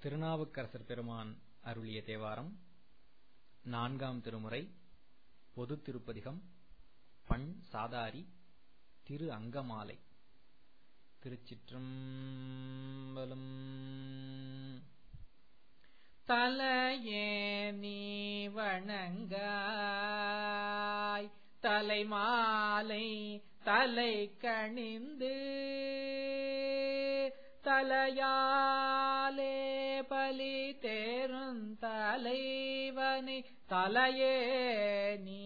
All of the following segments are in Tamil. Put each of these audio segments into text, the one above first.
திருநாவுக்கரசர் பெருமான் அருளிய தேவாரம் நான்காம் திருமுறை பொதுத் திருப்பதிகம் பண் சாதாரி திரு அங்கமாலை திருச்சிற்றம்பலம் தலையே நீ வணங்காய் தலைமாலை தலை கணிந்து தலையாலே பலி தேரும் தலைவனை தலையே நீ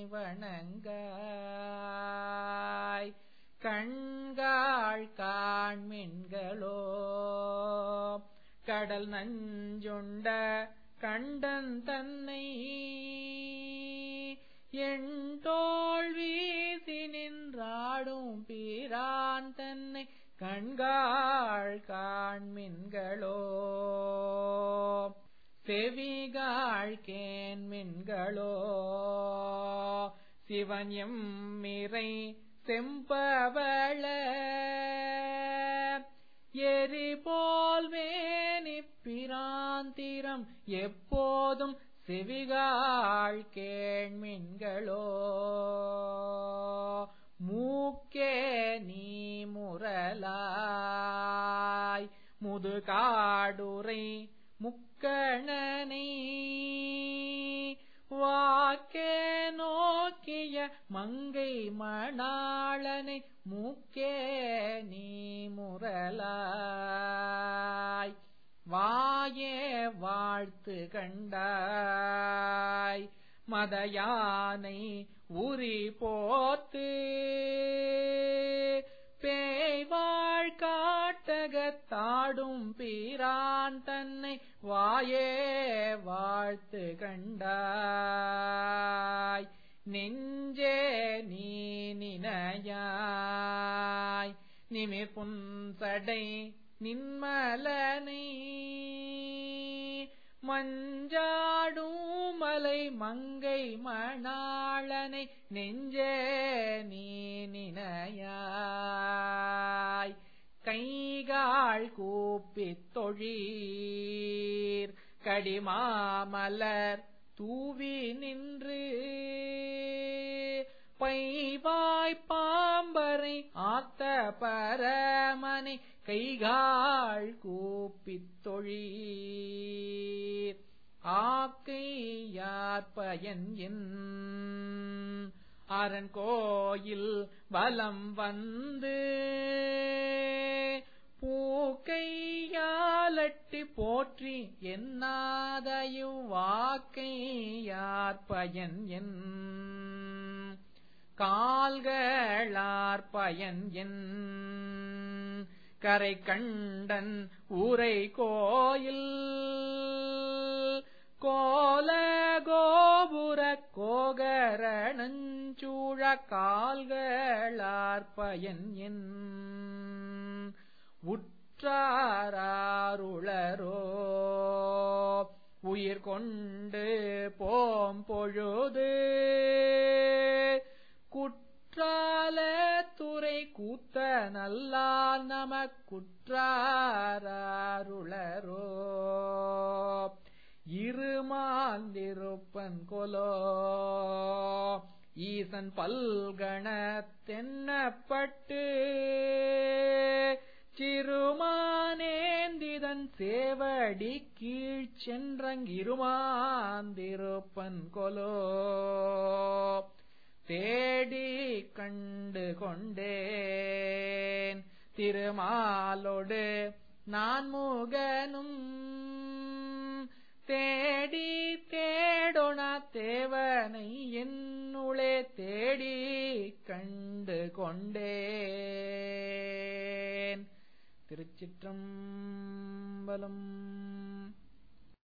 வணங்காய் கண்காள் காண்மின்களோ கடல் நஞ்சுண்ட கண்டன் தன்னை என் தோல் வீசி நின்றாடும் பீரான் தன்னை கண்காள் காண்மின்களோ செவிகாள் கேன்மின்களோ சிவன் எம்மிறை செம்பவள எரி போல் மேனி பிராந்திரம் எப்போதும் செவிகாள் கேண்மின்களோ மூக்கே நீ முரலாய் முதுகாடுரை முக்கணனை வாக்கே நோக்கிய மங்கை மணாளனை மூக்கே நீ முரலாய் வாயே வாழ்த்து கண்டாய் மதயானை உரி போத்து பேய்வாழ் காட்டகத்தாடும் பீரான் தன்னை வாயே வாழ்த்து கண்டாய் நெஞ்சே நீ நினையாய் நிமிர் புன்சடை நின்மலனை மஞ்சாடும் மலை மங்கை மணாளனை நெஞ்சே நீ நினையாய் கைகாள் கூப்பித் தொழீர் கடிமாமலர் தூவி நின்று பைவாய் பாம்பரை ஆத்த பரமனை கைகாள் கூப்பித் தொழீர் ஆக்கை யார்பயன் என் அரண் கோயில் வலம் வந்து பூக்கையாலட்டி போற்றி என்னாதையு வாக்கை யார்பயன் என் கால்களார் பயன் என் கரை கண்டன் ஊரை கோயில் கோல கோபுர கோகரணஞ்சூழ கால்களார் பயன் என் உற்றாருளரோ உயிர் கொண்டு போம் பொழுது குற்றால துறை கூத்த நல்லால் நம குற்றாருளரோ இருமாந்திருப்பன் கொலோ ஈசன் பல்கண தென்னப்பட்டு சிறுமானேந்திதன் சேவடி கீழ் சென்றங்கிருமாந்திருப்பன் கொலோ தேடி கண்டு கொண்டேன் திருமாலோடு நான் முகனும் தேடி தேடொண தேவனை என்னுளே தேடி கண்டு கொண்டேன் திருச்சிற்றம்பலம்